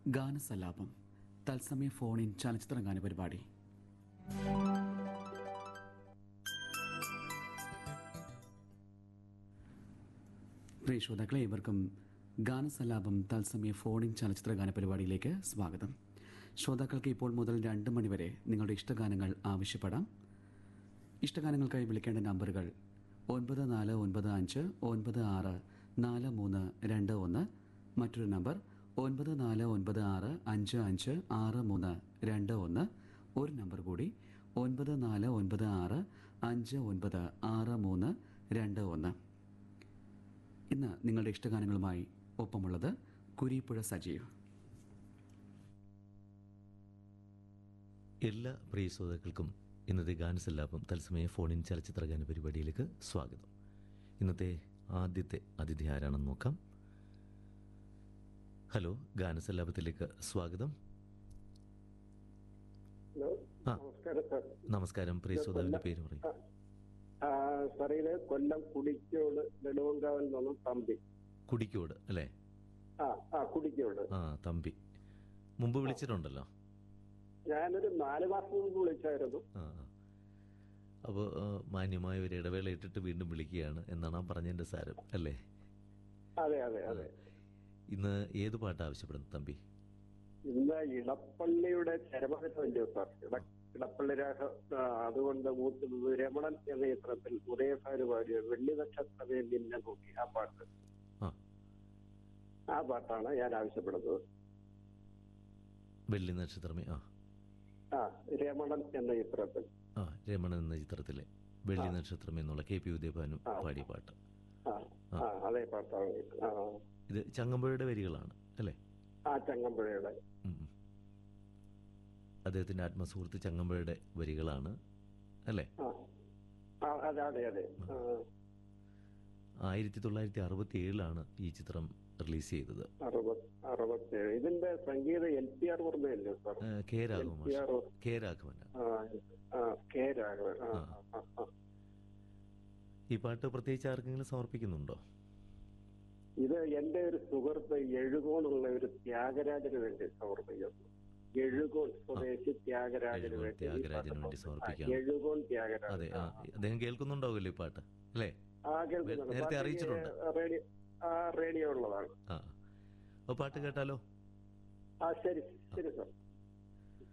ഗാനസല്ലാപം തത്സമയ phone in ചലച്ചിത്ര ഗാന പരിപാടി പ്രിയ ശ്രോതാക്കളെ ഇവർക്കും ഗാനസല്ലാപം തത്സമയ ഫോൺ ഇൻ ചലച്ചിത്ര ഗാന പരിപാടിയിലേക്ക് സ്വാഗതം ശ്രോതാക്കൾക്ക് ഇപ്പോൾ മുതൽ രണ്ട് മണിവരെ നിങ്ങളുടെ ഇഷ്ടഗാനങ്ങൾ ആവശ്യപ്പെടാം ഇഷ്ടഗാനങ്ങൾക്കായി വിളിക്കേണ്ട നമ്പറുകൾ ഒൻപത് നാല് ഒൻപത് അഞ്ച് ഒൻപത് ആറ് നാല് മൂന്ന് രണ്ട് ഒന്ന് മറ്റൊരു നമ്പർ ഒൻപത് നാല് ഒൻപത് ആറ് അഞ്ച് അഞ്ച് ആറ് മൂന്ന് രണ്ട് ഒന്ന് ഒരു നമ്പർ കൂടി ഒൻപത് നാല് ഒൻപത് ആറ് അഞ്ച് ഒൻപത് ആറ് മൂന്ന് രണ്ട് ഒന്ന് ഇന്ന് നിങ്ങളുടെ ഇഷ്ടഗാനങ്ങളുമായി ഒപ്പമുള്ളത് കുരീപ്പുഴ സജീവ് എല്ലാ പ്രിയ ശ്രോതാക്കൾക്കും ഇന്നത്തെ ഗാനസല്ലാപം തത്സമയ ഫോണിൻ ചലച്ചിത്ര ഗാന പരിപാടിയിലേക്ക് സ്വാഗതം ഇന്നത്തെ ആദ്യത്തെ അതിഥി ആരാണെന്ന് നോക്കാം ഹലോ ഗാനസല്ലാപത്തിലേക്ക് സ്വാഗതം ഹലോ ആ. നമസ്കാരം സാർ നമസ്കാരം പ്രിയ ശ്രോതാവിന്റെ പേര് പറയും ആ, സാർ ഇത് കൊല്ലം കുടിക്കോട് നെടുവങ്കാവിൽ നിന്നും തമ്പി കുടിക്കോട് അല്ലേ ആ ആ കുടിക്കോട് ആ തമ്പി മുമ്പ് വിളിച്ചിട്ടുണ്ടല്ലോ ഞാനൊരു നാല് മാസം മുമ്പ് വിളിച്ചായിരുന്നു ആ അപ്പോൾ മാന്യമായ ഒരു ഇടവേള ഇട്ടിട്ട് വീണ്ടും വിളിക്കുകയാണ് എന്നാണ് ആ പറഞ്ഞതിന്റെ സാരം അല്ലേ അതെ അതെ അതെ ഇന്ന് ഏത് പാട്ട് ആവശ്യപ്പെടുന്നു തമ്പി ഇന്ന് ഇടപ്പള്ളിയുടെ ചരമദിനമല്ലേ സാർ ഇട ഇടപ്പള്ളി രാഘ ആ, അതുകൊണ്ട് മൂക്കുന്നത് രമണൻ എന്ന ചിത്രത്തിൽ ഉദയസാര് പാടിയ വെള്ളി നക്ഷത്രമേ നിന്നെ നോക്കി ആ പാട്ട് ആ ആ പാട്ടാണ് ഞാൻ ആവശ്യപ്പെടുന്നത് വെള്ളി നക്ഷത്രമേ ആ ആ രമണൻ എന്ന ചിത്രത്തിൽ ആ രമണൻ എന്ന ചിത്രത്തിലെ വെള്ളി നക്ഷത്രം എന്നുള്ള കെ പി ഉദയഭാനു പാടിയ പാട്ട് ആ ആ അതേ പാട്ടാണ് ആ ഇത് ചങ്ങമ്പുഴയുടെ വരികളാണ് അല്ലേ ആ ചങ്ങമ്പുഴയുടെ ഉം, ഉം. അദ്ദേഹത്തിന്റെ ആത്മസുഹൃത്ത് ചങ്ങമ്പുഴയുടെ വരികളാണ് അല്ലേ ആ ആ, അതെ അതെ അതെ ആ, ആയിരത്തി തൊള്ളായിരത്തി അറുപത്തി ഏഴിലാണ് ഈ ചിത്രം റിലീസ് ചെയ്തത് അറുപത് അറുപത്തേഴ് ഇതിന്റെ സംഗീതം എൽ പി ആർ വർമ്മയല്ലേ സാർ ആ, കെ രാഘവൻ പി ആർ മാഷ് കെ രാഘവൻ ആ ആ, കെ രാഘവൻ ആ, ആ, ആ. ഈ പാട്ട് പ്രത്യേകിച്ച് ആർക്കെങ്കിലും സമർപ്പിക്കുന്നുണ്ടോ ഇത് എന്റെ ഒരു സുഹൃത്ത് എഴുകോണുള്ള ഒരു ത്യാഗരാജന് വേണ്ടി സമർപ്പിക്കുന്നു എഴുകോൺ സ്വദേശി ത്യാഗരാജന് എഴുകോൺ വേണ്ടി ഈ ത്യാഗരാജന് പാട്ട് വേണ്ടി ആ, സമർപ്പിക്കുകയാണ്. എഴുകോൺ ത്യാഗരാജൻ അതെ ആ അദ്ദേഹം കേൾക്കുന്നുണ്ടാവുമല്ലോ ഈ പാട്ട് അല്ലേ ആ കേൾക്കുന്നുണ്ട് നേരത്തെ പാട്ട് അറിയിച്ചിട്ടുണ്ട്. റേഡിയോ ആ റേഡിയോ ഉള്ളതാണ് ആ അപ്പോൾ പാട്ട് കേട്ടാലോ ആ ശരി ശരി സാർ